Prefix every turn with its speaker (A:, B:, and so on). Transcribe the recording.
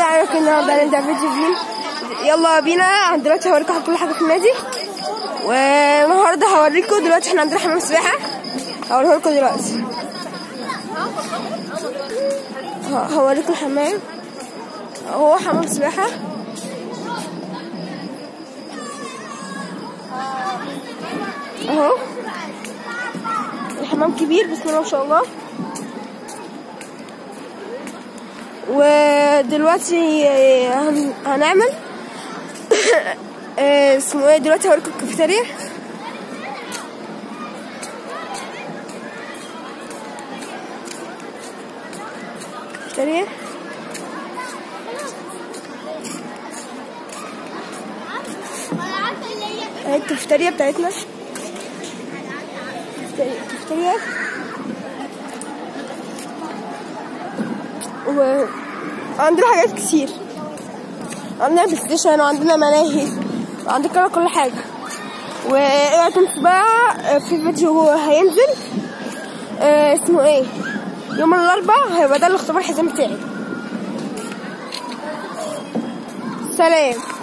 A: عليكم النهارده هنبدا فيديو جديد يلا بينا دلوقتي هوريكم كل حاجه في النادي والنهارده هوريكم دلوقتي احنا عندنا حمام سباحه هوريه لكم دلوقتي ه- هوريكم الحمام هو حمام سباحه اهو الحمام كبير بسم الله ما شاء الله ودلوقتي هن- هنعمل آه، اسمه ايه دلوقتي هوريكم الكافيتيريا كافيتيريا اهي الكافيتيريا بتاعتنا كافيتيريا كافيتيريا وعندنا حاجات كتير عندنا بلاي ستيشن وعندنا ملاهي وعندنا كل حاجة واوعى تنسوا بقى آه، في فيديو هينزل آه، اسمه ايه يوم الاربعاء هيبقى ده الاختبار الحزام بتاعي سلام